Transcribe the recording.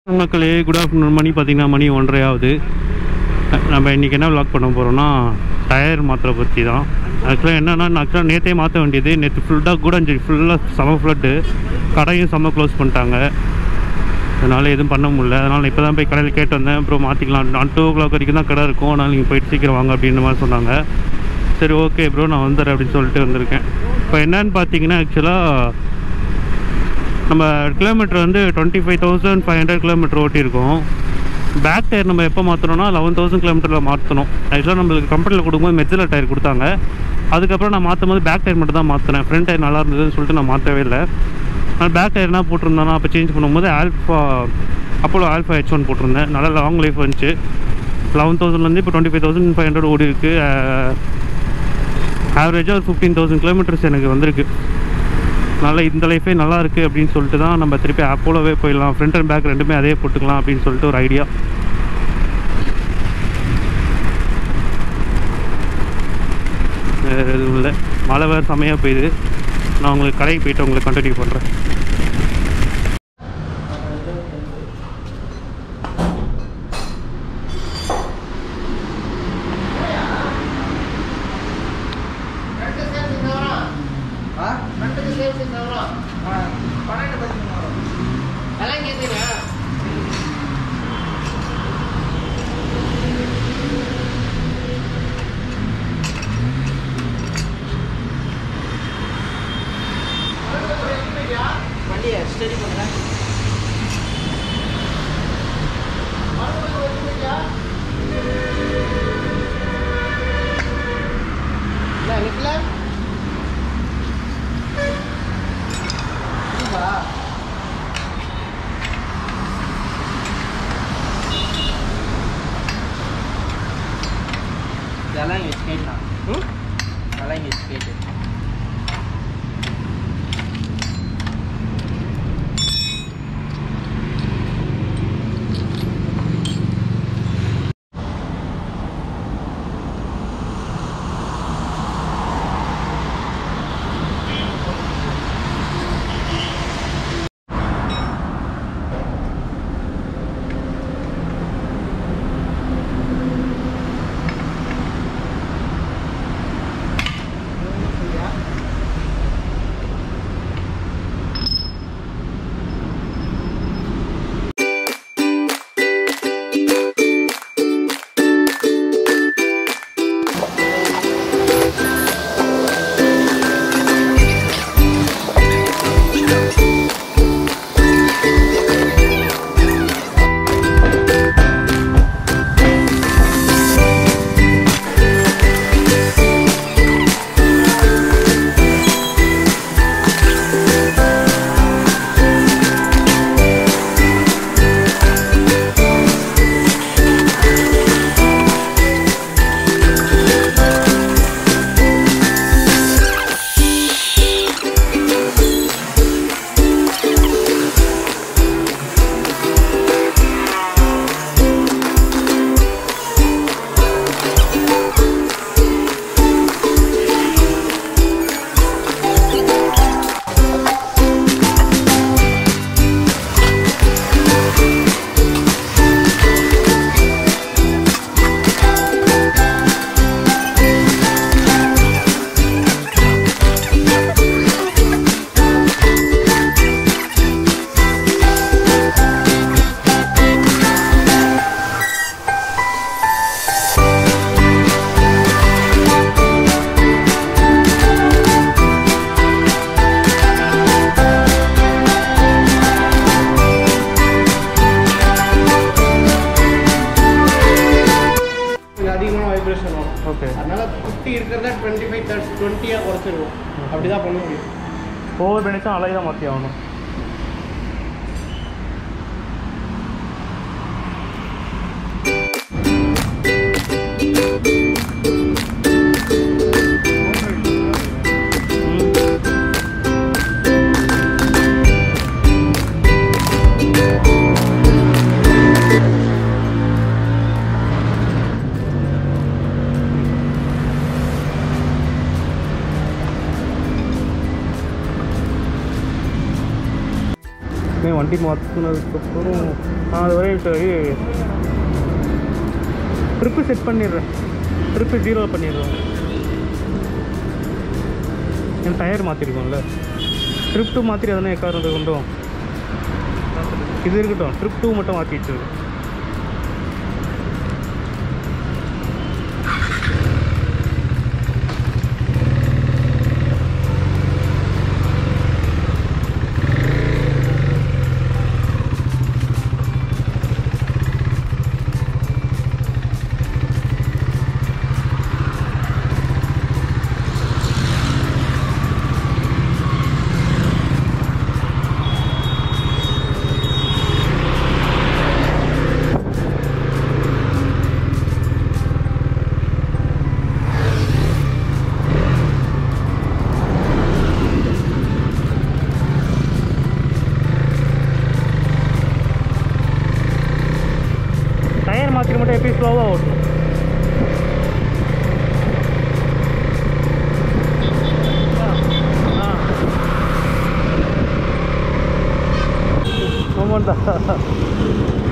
மக்களே good afternoon மணி பார்த்தீங்கன்னா மணி ஒன்றரை ஆகுது நம்ம இன்றைக்கி என்ன vlog பண்ண போகிறோம்னா டயர் மாத்திரை பற்றி தான் ஆக்சுவலாக என்னென்னா ஆக்சுவலாக நேற்றே மாற்ற வேண்டியது நேற்று ஃபுல்லாக கூட ஃபுல்லாக செம ஃப்ளட்டு கடையும் செம்ம க்ளோஸ் பண்ணிட்டாங்க அதனால் எதுவும் பண்ண முடியல அதனால் இப்போ தான் போய் கடையில் கேட்டு வந்தேன் அப்புறம் மாற்றிக்கலாம் நான் டூ ஓ கிளாக் வரைக்கும் தான் கடை இருக்கும் அதனால் நீங்கள் போயிட்டு சீக்கிரம் வாங்க அப்படின்ற மாதிரி சொன்னாங்க சரி ஓகே ப்ரோ நான் வந்துடுறேன் அப்படின்னு சொல்லிட்டு வந்திருக்கேன் இப்போ என்னன்னு பார்த்தீங்கன்னா ஆக்சுவலாக நம்ம கிலோமீட்டர் வந்து twenty five thousand five hundred kilometer ஓட்டியிருக்கோம் பேக் டயர் நம்ம எப்போ மாற்றணும்னா லெவன் தௌசண்ட் கிலோமீட்டரில் மாற்றணும் ஆக்சுவலாக நம்மளுக்கு கம்பெனியில் கொடுக்கும்போது மெஜிலர் டயர் கொடுத்தாங்க அதுக்கப்புறம் நான் மாற்றும் போது பேக் டயர் மட்டும் தான் மாற்றினேன் ஃப்ரண்ட் டயர் நல்லா இருந்ததுன்னு சொல்லிட்டு நான் மாற்றவே இல்லை நான் பேக் டயர் என்ன போட்டிருந்தேன்னா அப்போ சேஞ்ச் பண்ணும்போது alpha Apollo alpha H one போட்டிருந்தேன் நல்லா லாங் லைஃப் வந்துச்சு லெவன் தௌசண்ட்லேருந்து இப்போ twenty five thousand five hundred ஓடி இருக்குது ஆவரேஜாக ஒரு ஃபிஃப்டீன் தௌசண்ட் கிலோமீட்டர்ஸ் எனக்கு வந்திருக்கு நல்லா இந்த லைஃபே நல்லா இருக்குது அப்படின்னு சொல்லிட்டு தான் நம்ம திருப்பி அப்போலோவே போயிடலாம் ஃப்ரண்ட் அண்ட் பேக் ரெண்டுமே அதே போட்டுக்கலாம் அப்படின்னு சொல்லிட்டு ஒரு ஐடியா வேறு எதுவும் இல்லை மழை வேறு செமையாக பெய்யுது நான் உங்களுக்கு கடைக்கு போயிட்டு உங்களுக்கு கண்டினியூ பண்ணுறேன் வண்டியை ஸ்டடி பண்ணுறேன் நிக்கல இதெல்லாம் இங்கே ஸ்கேட் தான் அதெல்லாம் இங்கே ஸ்கேட்டு கொஞ்சம் அதிகமான வைப்ரேஷன் வரும் ஓகே அதனால ஃபிஃப்டி இருக்கிறத டுவெண்ட்டி ஃபைவ் தேர்ட்டி டுவெண்ட்டியாக குறைச்சிருவோம் அப்படி தான் பண்ண முடியும் ஓவர் பண்ணிச்சா அலை தான் மாற்றி ஆகணும் வண்டி மாற்றினதுக்கப்புறம் நான் அது ஒரே ட்ரிப்பு செட் பண்ணிடுறேன் ட்ரிப்பு ஜீரோ பண்ணிடுறேன் என் டயர் மாற்றிருக்கோம்ல ட்ரிப் டூ மாற்றி எதனா எக்காரணத்தை கொண்டும் இது இருக்கட்டும் ட்ரிப் டூ மட்டும் மாற்றி வச்சிருக்கேன் டயர் மாற்றி மட்டும் எப்படி ஸ்லோவாக ஓட்டணும் ஆ. ஆமாண்டா